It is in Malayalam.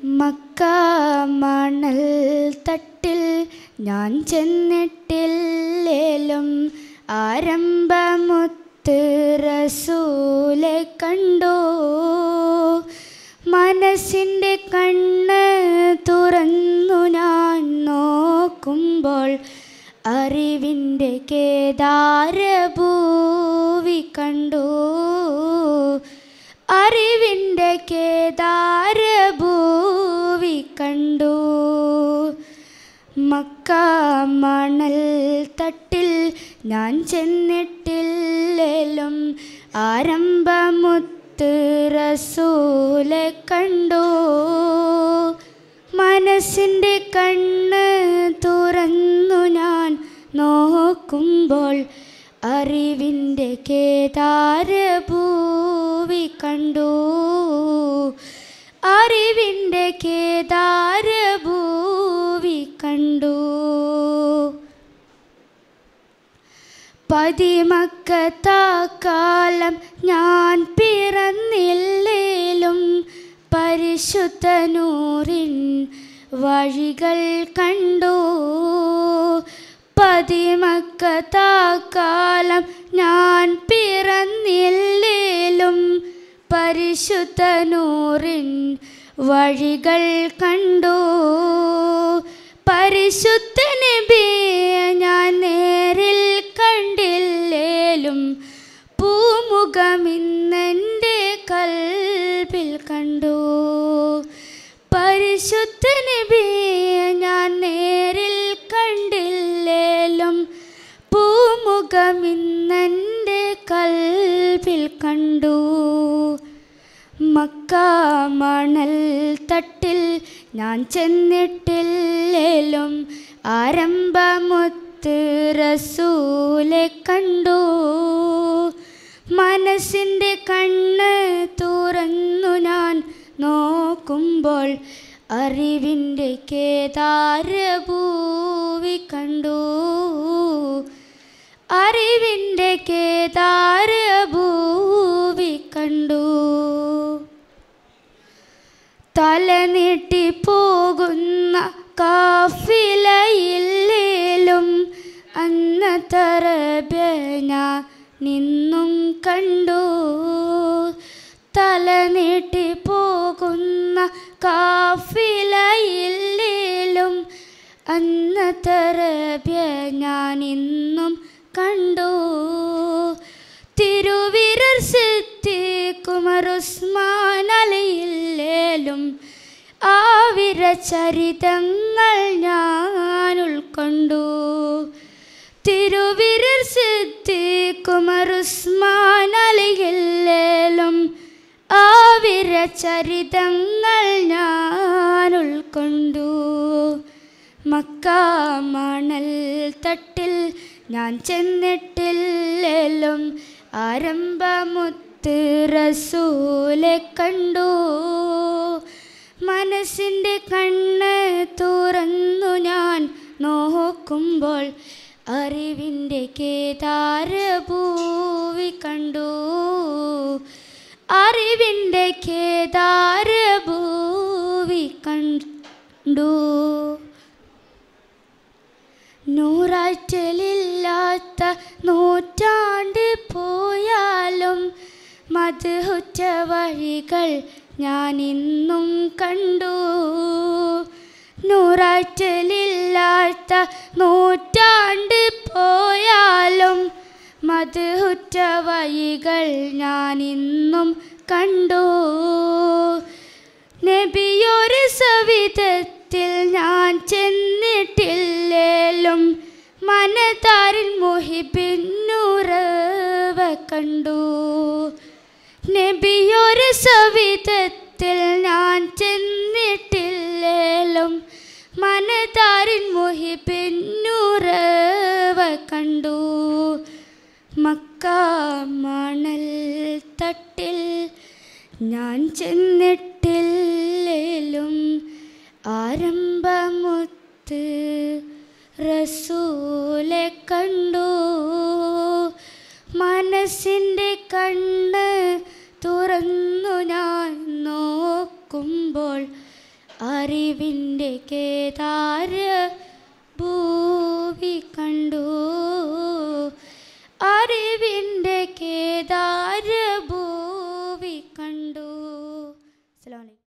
മക്ക മണൽ തട്ടിൽ ഞാൻ ചെന്നിട്ടില്ലേലും ആരംഭമുത്ത് റസൂലെ കണ്ടു മനസ്സിൻ്റെ കണ്ണ് തുറന്നു ഞാൻ നോക്കുമ്പോൾ അറിവിൻ്റെ കേദാരഭൂവി കണ്ടു അറിവിൻ്റെ കേദാരഭൂവി കണ്ടു മക്ക മണൽ തട്ടിൽ ഞാൻ ചെന്നിട്ടില്ലേലും ആരംഭമുത്ത് റസൂലെ കണ്ടു മനസ്സിൻ്റെ കണ്ണ് തുറന്നു ഞാൻ നോക്കുമ്പോൾ അറിവിൻ്റെ കേദാരഭൂവി കണ്ടു അറിവിൻ്റെ കേദാരഭൂവി കണ്ടു പതിമക്കത്താക്കാലം ഞാൻ പിറന്നില്ലേലും പരിശുദ്ധ നൂറിൻ വഴികൾ കണ്ടു പതിമക്കത്താക്കാലം ഞാൻ പിറന്നില്ലേലും പരിശുദ്ധ നൂറിൻ വഴികൾ കണ്ടു പരിശുദ്ധ നബിയെ ഞാൻ നേരിൽ കണ്ടില്ലേലും പൂമുഖമിന്നെൻ്റെ കൽബിൽ കണ്ടു പരിശുദ്ധ നബിയെ ഞാൻ നേരിൽ കണ്ടില്ലേലും പൂമുഖമിന്നെൻ്റെ കൽബിൽ കണ്ടു മക്ക മണൽ തട്ടിൽ ഞാൻ ചെന്നിട്ടില്ലേലും ആരംഭമുത്ത് റസൂലെ കണ്ടു മനസ്സിൻ്റെ കണ്ണ് തുറന്നു ഞാൻ നോക്കുമ്പോൾ അറിവിൻ്റെ കേദാരഭൂവി കണ്ടു അറിവിൻ്റെ കേദാരഭൂവി കണ്ടു തല നീട്ടി പോകുന്ന കാഫിലയില്ലേലും അന്നത്തറബന നിന്നും കണ്ടു തല നീട്ടി പോകുന്ന കാഫിലയില്ലേലും അന്നത്തറബ ഞാൻ ഇന്നും കണ്ടു തിരുവിരർ സിദ്ധിക്കുമറുസ്മാൻ അലയില്ലേലും ആവിര ചരിതങ്ങൾ ഞാൻ ഉൾക്കൊണ്ടു തിരുവിരർ സിദ്ധിക്കുമറുസ്മാൻ അലയില്ലേലും ആവിര ചരിതങ്ങൾ ഞാൻ ഉൾക്കൊണ്ടു മക്ക മണൽ തട്ടിൽ ഞാൻ ചെന്നിട്ടില്ലേലും ആരംഭമുത്ത് റസൂലെ കണ്ടു മനസ്സിൻ്റെ കണ്ണ് തുറന്നു ഞാൻ നോക്കുമ്പോൾ അറിവിൻ്റെ കേദാരഭൂവി കണ്ടു അറിവിൻ്റെ കേദാരഭൂവി കണ്ടു നൂറാറ്റലില്ലാത്ത നൂറ്റാണ്ട് പോയാലും മധുഹുറ്റ വഴികൾ ഞാൻ ഇന്നും കണ്ടു നൂറാറ്റലില്ലാത്ത നൂറ്റാണ്ട് പോയാലും മധുഹുറ്റ വഴികൾ ഞാൻ ഇന്നും കണ്ടു നബിയൊരു സവിധത്തിൽ ഞാൻ ചെന്നിട്ടില്ലേലും മനതാരിൻ മുഹിബിന്നുറവ കണ്ടു നബിയൊരു സവിധത്തിൽ ഞാൻ ചെന്നിട്ടില്ലേലും മനതാരിൻ മുഹിബിന്നുറവ കണ്ടു മക്ക മണൽ തട്ടിൽ ഞാൻ ചെന്നിട്ടില്ലേലും ആരംഭമുത്ത് റസൂലെ കണ്ടു മനസ്സിൻ്റെ കണ്ണ് തുറന്നു ഞാൻ നോക്കുമ്പോൾ അറിവിൻ്റെ കേദാര ഭൂവി കണ്ടു അറിവിൻ്റെ കേദാര ഭൂവി കണ്ടു അസ്സലാമു അലൈക്കും